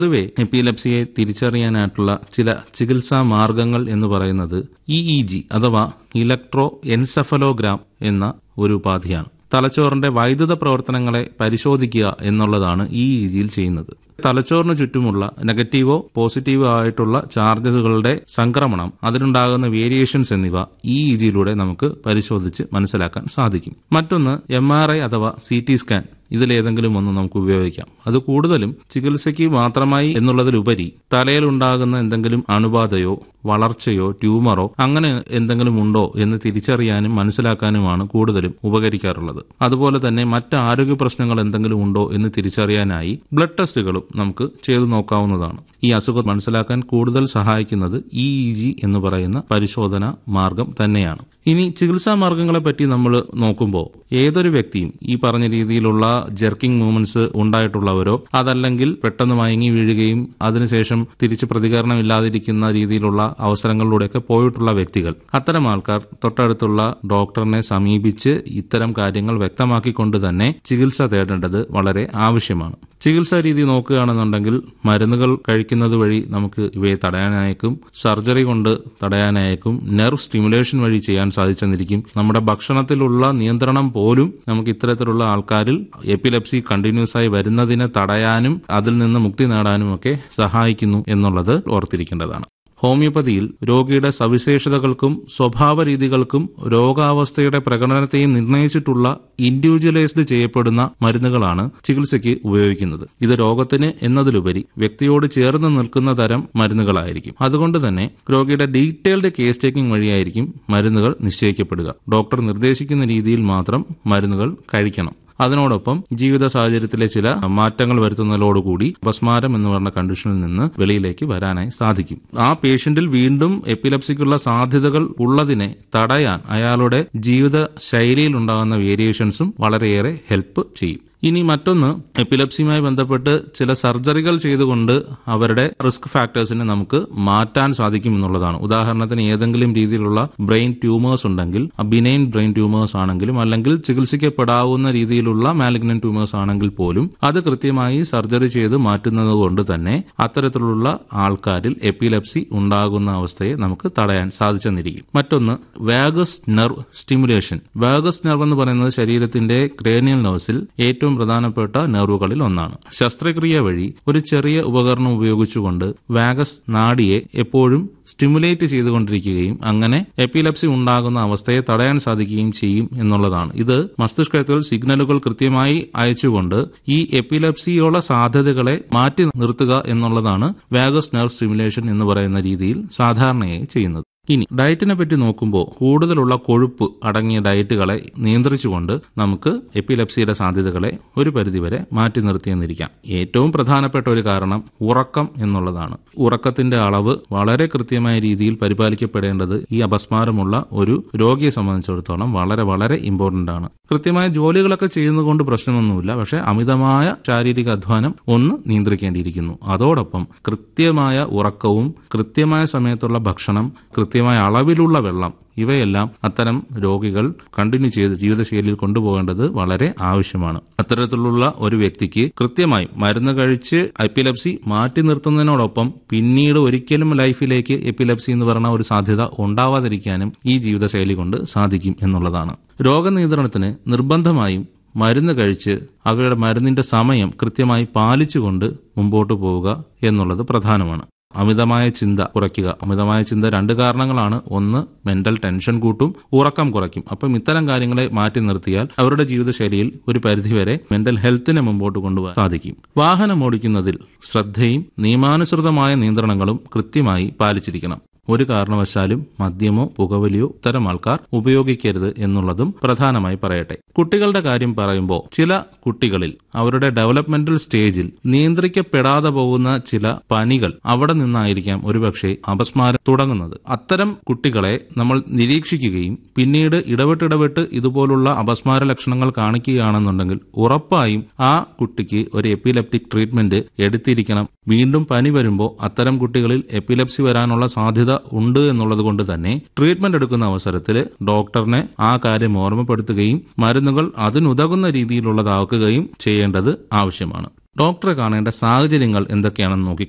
പൊതുവെ എപ്പിലെപ്സിയെ തിരിച്ചറിയാനായിട്ടുള്ള ചില ചികിത്സാ മാർഗങ്ങൾ എന്ന് പറയുന്നത് ഇ ഇ ജി അഥവാ ഇലക്ട്രോ എൻസെഫലോഗ്രാം എന്ന ഒരു ഉപാധിയാണ് തലച്ചോറിന്റെ വൈദ്യുത പ്രവർത്തനങ്ങളെ പരിശോധിക്കുക എന്നുള്ളതാണ് ഈ ഇ ജിയിൽ ചെയ്യുന്നത് തലച്ചോറിന് ചുറ്റുമുള്ള നെഗറ്റീവോ പോസിറ്റീവോ ആയിട്ടുള്ള ചാർജസുകളുടെ സംക്രമണം അതിനുണ്ടാകുന്ന വേരിയേഷൻസ് എന്നിവ ഈ ഇ ജിയിലൂടെ നമുക്ക് പരിശോധിച്ച് മനസ്സിലാക്കാൻ സാധിക്കും മറ്റൊന്ന് എം ആർ ഐ അഥവാ സി ടി സ്കാൻ ഇതിലേതെങ്കിലും ഒന്ന് നമുക്ക് ഉപയോഗിക്കാം അത് കൂടുതലും ചികിത്സയ്ക്ക് മാത്രമായി എന്നുള്ളതിലുപരി തലയിലുണ്ടാകുന്ന എന്തെങ്കിലും അണുബാധയോ വളർച്ചയോ ട്യൂമറോ അങ്ങനെ എന്തെങ്കിലും ഉണ്ടോ എന്ന് തിരിച്ചറിയാനും മനസ്സിലാക്കാനുമാണ് കൂടുതലും ഉപകരിക്കാറുള്ളത് അതുപോലെ തന്നെ മറ്റ് ആരോഗ്യ പ്രശ്നങ്ങൾ എന്തെങ്കിലും ഉണ്ടോ എന്ന് തിരിച്ചറിയാനായി ബ്ലഡ് ടെസ്റ്റുകളും നമുക്ക് ചെയ്തു നോക്കാവുന്നതാണ് ഈ അസുഖം മനസ്സിലാക്കാൻ കൂടുതൽ സഹായിക്കുന്നത് ഇ ഇ ജി എന്ന് പറയുന്ന പരിശോധന മാർഗം തന്നെയാണ് ഇനി ചികിത്സാ മാർഗങ്ങളെ പറ്റി നമ്മൾ നോക്കുമ്പോൾ ഏതൊരു വ്യക്തിയും ഈ പറഞ്ഞ രീതിയിലുള്ള ജെർക്കിംഗ് മൂവ്മെന്റ്സ് ഉണ്ടായിട്ടുള്ളവരോ അതല്ലെങ്കിൽ പെട്ടെന്ന് മയങ്ങി വീഴുകയും അതിനുശേഷം തിരിച്ച് പ്രതികരണമില്ലാതിരിക്കുന്ന രീതിയിലുള്ള അവസരങ്ങളിലൂടെയൊക്കെ പോയിട്ടുള്ള വ്യക്തികൾ അത്തരം ആൾക്കാർ തൊട്ടടുത്തുള്ള ഡോക്ടറിനെ സമീപിച്ച് ഇത്തരം കാര്യങ്ങൾ വ്യക്തമാക്കിക്കൊണ്ട് തന്നെ ചികിത്സ തേടേണ്ടത് വളരെ ആവശ്യമാണ് ചികിത്സാ രീതി നോക്കുകയാണെന്നുണ്ടെങ്കിൽ മരുന്നുകൾ കഴിക്കുന്നത് വഴി നമുക്ക് ഇവയെ തടയാനായേക്കും സർജറി കൊണ്ട് തടയാനായേക്കും നെർവ് സ്റ്റിമുലേഷൻ വഴി ചെയ്യാൻ സാധിച്ചെന്നിരിക്കും നമ്മുടെ ഭക്ഷണത്തിലുള്ള നിയന്ത്രണം പോലും നമുക്ക് ഇത്തരത്തിലുള്ള ആൾക്കാരിൽ എപ്പിലെപ്സി കണ്ടിന്യൂസ് ആയി വരുന്നതിനെ തടയാനും അതിൽ നിന്ന് മുക്തി നേടാനും ഒക്കെ സഹായിക്കുന്നു എന്നുള്ളത് ഓർത്തിരിക്കേണ്ടതാണ് ഹോമിയോപ്പതിയിൽ രോഗിയുടെ സവിശേഷതകൾക്കും സ്വഭാവ രീതികൾക്കും രോഗാവസ്ഥയുടെ പ്രകടനത്തെയും നിർണയിച്ചിട്ടുള്ള ഇൻഡിവിജ്വലൈസ്ഡ് ചെയ്യപ്പെടുന്ന മരുന്നുകളാണ് ചികിത്സയ്ക്ക് ഉപയോഗിക്കുന്നത് ഇത് രോഗത്തിന് എന്നതിലുപരി വ്യക്തിയോട് ചേർന്ന് നിൽക്കുന്ന തരം മരുന്നുകളായിരിക്കും അതുകൊണ്ട് തന്നെ രോഗിയുടെ ഡീറ്റെയിൽഡ് കേസ് ടേക്കിംഗ് വഴിയായിരിക്കും മരുന്നുകൾ നിശ്ചയിക്കപ്പെടുക ഡോക്ടർ നിർദ്ദേശിക്കുന്ന രീതിയിൽ മാത്രം മരുന്നുകൾ കഴിക്കണം അതിനോടൊപ്പം ജീവിത സാഹചര്യത്തിലെ ചില മാറ്റങ്ങൾ വരുത്തുന്നതോടുകൂടി അപസ്മാരം എന്ന് പറഞ്ഞ കണ്ടീഷനിൽ നിന്ന് വെളിയിലേക്ക് വരാനായി സാധിക്കും ആ പേഷ്യന്റിൽ വീണ്ടും എപ്പിലപ്സിക്കുള്ള സാധ്യതകൾ ഉള്ളതിനെ തടയാൻ അയാളുടെ ജീവിത ശൈലിയിൽ ഉണ്ടാകുന്ന വേരിയേഷൻസും വളരെയേറെ ഹെൽപ്പ് ചെയ്യും ഇനി മറ്റൊന്ന് എപ്പിലപ്സിയുമായി ബന്ധപ്പെട്ട് ചില സർജറികൾ ചെയ്തുകൊണ്ട് അവരുടെ റിസ്ക് ഫാക്ടേഴ്സിനെ നമുക്ക് മാറ്റാൻ സാധിക്കും എന്നുള്ളതാണ് ഉദാഹരണത്തിന് ഏതെങ്കിലും രീതിയിലുള്ള ബ്രെയിൻ ട്യൂമേഴ്സ് ഉണ്ടെങ്കിൽ ബിനൈൻ ബ്രെയിൻ ട്യൂമേഴ്സ് ആണെങ്കിലും അല്ലെങ്കിൽ ചികിത്സിക്കപ്പെടാവുന്ന രീതിയിലുള്ള മാലിഗ്നൻ ട്യൂമേഴ്സ് ആണെങ്കിൽ പോലും അത് കൃത്യമായി സർജറി ചെയ്ത് മാറ്റുന്നത് കൊണ്ട് തന്നെ അത്തരത്തിലുള്ള ആൾക്കാരിൽ എപ്പിലെപ്സി ഉണ്ടാകുന്ന അവസ്ഥയെ നമുക്ക് തടയാൻ സാധിച്ചെന്നിരിക്കും മറ്റൊന്ന് vagus nerve stimulation vagus nerve എന്ന് പറയുന്നത് ശരീരത്തിന്റെ ക്രേനിയൽ നെർവ്സിൽ ഏറ്റവും പ്രധാനപ്പെട്ട നെർവുകളിൽ ഒന്നാണ് ശസ്ത്രക്രിയ വഴി ഒരു ചെറിയ ഉപകരണം ഉപയോഗിച്ചുകൊണ്ട് വാഗസ് നാഡിയെ എപ്പോഴും സ്റ്റിമുലേറ്റ് ചെയ്തുകൊണ്ടിരിക്കുകയും അങ്ങനെ എപ്പിലെപ്സി ഉണ്ടാകുന്ന അവസ്ഥയെ തടയാൻ സാധിക്കുകയും ചെയ്യും എന്നുള്ളതാണ് ഇത് മസ്തിഷ്കത്തിൽ സിഗ്നലുകൾ കൃത്യമായി അയച്ചുകൊണ്ട് ഈ എപ്പിലെപ്സിയുള്ള സാധ്യതകളെ മാറ്റി നിർത്തുക എന്നുള്ളതാണ് വാഗസ് നെർവ് സ്റ്റിമുലേഷൻ എന്ന് പറയുന്ന രീതിയിൽ സാധാരണയായി ചെയ്യുന്നത് ഇനി ഡയറ്റിനെ പറ്റി നോക്കുമ്പോൾ കൂടുതലുള്ള കൊഴുപ്പ് അടങ്ങിയ ഡയറ്റുകളെ നിയന്ത്രിച്ചുകൊണ്ട് നമുക്ക് എപ്പിലെപ്സിയുടെ സാധ്യതകളെ ഒരു പരിധിവരെ മാറ്റി നിർത്തിയെന്നിരിക്കാം ഏറ്റവും പ്രധാനപ്പെട്ട ഒരു കാരണം ഉറക്കം എന്നുള്ളതാണ് ഉറക്കത്തിന്റെ അളവ് വളരെ കൃത്യമായ രീതിയിൽ പരിപാലിക്കപ്പെടേണ്ടത് ഈ അപസ്മാരമുള്ള ഒരു രോഗിയെ സംബന്ധിച്ചിടത്തോളം വളരെ വളരെ ഇമ്പോർട്ടന്റ് ആണ് കൃത്യമായ ജോലികളൊക്കെ ചെയ്യുന്നതുകൊണ്ട് പ്രശ്നമൊന്നുമില്ല പക്ഷെ അമിതമായ ശാരീരിക അധ്വാനം ഒന്ന് നിയന്ത്രിക്കേണ്ടിയിരിക്കുന്നു അതോടൊപ്പം കൃത്യമായ ഉറക്കവും കൃത്യമായ സമയത്തുള്ള ഭക്ഷണം കൃത്യമായ അളവിലുള്ള വെള്ളം ഇവയെല്ലാം അത്തരം രോഗികൾ കണ്ടിന്യൂ ചെയ്ത് ജീവിതശൈലിയിൽ കൊണ്ടുപോകേണ്ടത് വളരെ ആവശ്യമാണ് അത്തരത്തിലുള്ള ഒരു വ്യക്തിക്ക് കൃത്യമായി മരുന്ന് കഴിച്ച് എപ്പിലെപ്സി മാറ്റി നിർത്തുന്നതിനോടൊപ്പം പിന്നീട് ഒരിക്കലും ലൈഫിലേക്ക് എപ്പിലെപ്സി എന്ന് പറയുന്ന ഒരു സാധ്യത ഉണ്ടാവാതിരിക്കാനും ഈ ജീവിതശൈലി കൊണ്ട് സാധിക്കും എന്നുള്ളതാണ് രോഗനിയന്ത്രണത്തിന് നിർബന്ധമായും മരുന്ന് കഴിച്ച് അവരുടെ മരുന്നിന്റെ സമയം കൃത്യമായി പാലിച്ചുകൊണ്ട് മുമ്പോട്ട് പോവുക എന്നുള്ളത് പ്രധാനമാണ് അമിതമായ ചിന്ത കുറയ്ക്കുക അമിതമായ ചിന്ത രണ്ട് കാരണങ്ങളാണ് ഒന്ന് മെന്റൽ ടെൻഷൻ കൂട്ടും ഉറക്കം കുറയ്ക്കും അപ്പം ഇത്തരം കാര്യങ്ങളെ മാറ്റി നിർത്തിയാൽ അവരുടെ ജീവിതശൈലിയിൽ ഒരു പരിധിവരെ മെന്റൽ ഹെൽത്തിനെ മുമ്പോട്ട് കൊണ്ടുപോകാൻ സാധിക്കും വാഹനം ഓടിക്കുന്നതിൽ ശ്രദ്ധയും നിയമാനുസൃതമായ നിയന്ത്രണങ്ങളും കൃത്യമായി പാലിച്ചിരിക്കണം ഒരു കാരണവശാലും മദ്യമോ പുകവലിയോ ഇത്തരം ആൾക്കാർ ഉപയോഗിക്കരുത് എന്നുള്ളതും പ്രധാനമായി പറയട്ടെ കുട്ടികളുടെ കാര്യം പറയുമ്പോൾ ചില കുട്ടികളിൽ അവരുടെ ഡെവലപ്മെന്റൽ സ്റ്റേജിൽ നിയന്ത്രിക്കപ്പെടാതെ പോകുന്ന ചില പനികൾ അവിടെ നിന്നായിരിക്കാം ഒരുപക്ഷെ അപസ്മാരം തുടങ്ങുന്നത് അത്തരം കുട്ടികളെ നമ്മൾ നിരീക്ഷിക്കുകയും പിന്നീട് ഇടവിട്ടിടവിട്ട് ഇതുപോലുള്ള അപസ്മാര ലക്ഷണങ്ങൾ കാണിക്കുകയാണെന്നുണ്ടെങ്കിൽ ഉറപ്പായും ആ കുട്ടിക്ക് ഒരു എപ്പിലെപ്റ്റിക് ട്രീറ്റ്മെന്റ് എടുത്തിരിക്കണം വീണ്ടും പനി വരുമ്പോൾ അത്തരം കുട്ടികളിൽ എപ്പിലെപ്സി വരാനുള്ള സാധ്യത ഉണ്ട് എന്നുള്ളത് കൊണ്ട് തന്നെ ട്രീറ്റ്മെന്റ് എടുക്കുന്ന അവസരത്തിൽ ഡോക്ടറിനെ ആ കാര്യം ഓർമ്മപ്പെടുത്തുകയും മരുന്നുകൾ അതിനുതകുന്ന രീതിയിലുള്ളതാക്കുകയും ചെയ്യേണ്ടത് ആവശ്യമാണ് ഡോക്ടറെ കാണേണ്ട സാഹചര്യങ്ങൾ എന്തൊക്കെയാണെന്ന് നോക്കിക്കാണാം